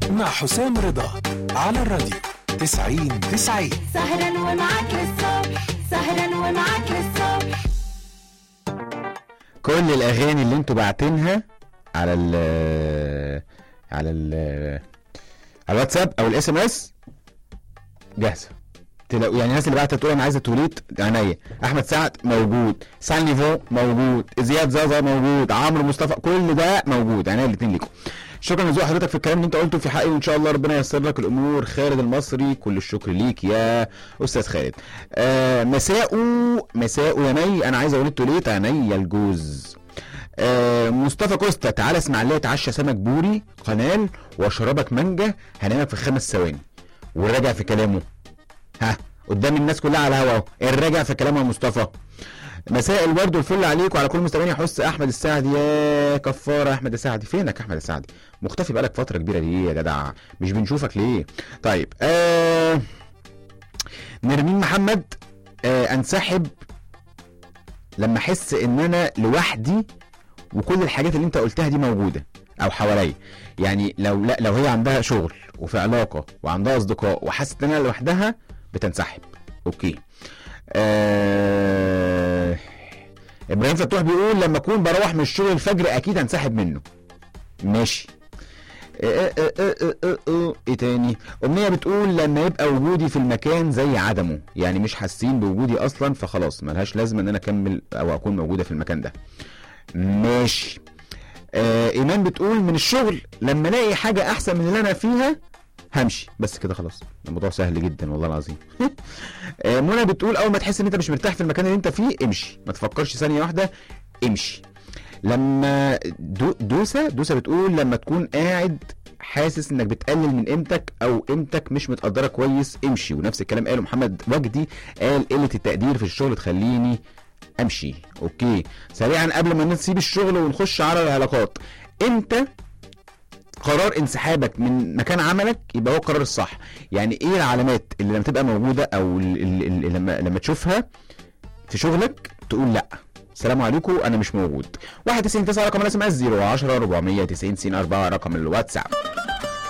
مع حسام رضا على الراديو 90 90 سهرا ومعاك للصبح سهرا ومعاك للصبح كل الاغاني اللي انتوا باعتينها على ال على ال على الواتساب او الاس ام اس جاهزه تلاقوا يعني الناس اللي بعتت تقول انا عايزه توليت عينيا احمد سعد موجود سان نيفو موجود زياد زازا موجود عمرو مصطفى كل ده موجود عينيا الاثنين ليكم شكرا لذوق حضرتك في الكلام اللي انت قلته في حقي وان شاء الله ربنا ييسر لك الامور خالد المصري كل الشكر ليك يا استاذ خالد آه مساءه مساءه يا مي انا عايز اقول التوليت عينيا الجوز آه مصطفى كوستا تعالى اسماعيليه اتعشى سمك بوري قنال واشربك مانجا هنامك في خمس ثواني والراجع في كلامه ها قدام الناس كلها على الهوا اهو الراجع في كلامه يا مصطفى مساء الورد والفل عليك وعلى كل مستمعين حس احمد السعدي يا كفاره احمد السعدي فينك يا احمد السعدي مختفي بقالك فتره كبيره ليه يا جدع مش بنشوفك ليه طيب آه نرمين محمد آه انسحب لما احس ان انا لوحدي وكل الحاجات اللي انت قلتها دي موجوده او حواليا يعني لو لا لو هي عندها شغل وفي علاقه وعندها اصدقاء وحست انها لوحدها بتنسحب اوكي آه... ابراهيم فتوح بيقول لما اكون بروح من الشغل الفجر اكيد هنسحب منه ماشي آه، آه، آه، آه، آه، آه، ايه تاني امنيه بتقول لما يبقى وجودي في المكان زي عدمه يعني مش حاسين بوجودي اصلا فخلاص ملهاش لازمه ان انا اكمل او اكون موجوده في المكان ده ماشي آه ايمان بتقول من الشغل لما الاقي حاجه احسن من اللي انا فيها همشي بس كده خلاص الموضوع سهل جدا والله العظيم آه منى بتقول اول ما تحس ان انت مش مرتاح في المكان اللي انت فيه امشي ما تفكرش ثانيه واحده امشي لما دو دوسه دوسه بتقول لما تكون قاعد حاسس انك بتقلل من قيمتك او قيمتك مش متقدره كويس امشي ونفس الكلام قاله محمد وجدي قال قله التقدير في الشغل تخليني امشي اوكي سريعا قبل ما نسيب الشغل ونخش على العلاقات امتى قرار انسحابك من مكان عملك يبقى هو القرار الصح يعني ايه العلامات اللي لما تبقى موجوده او ال- ال- ال- لما لما تشوفها في شغلك تقول لا السلام عليكم انا مش موجود 199 رقم الاس ام اس 010 490 4 رقم الواتساب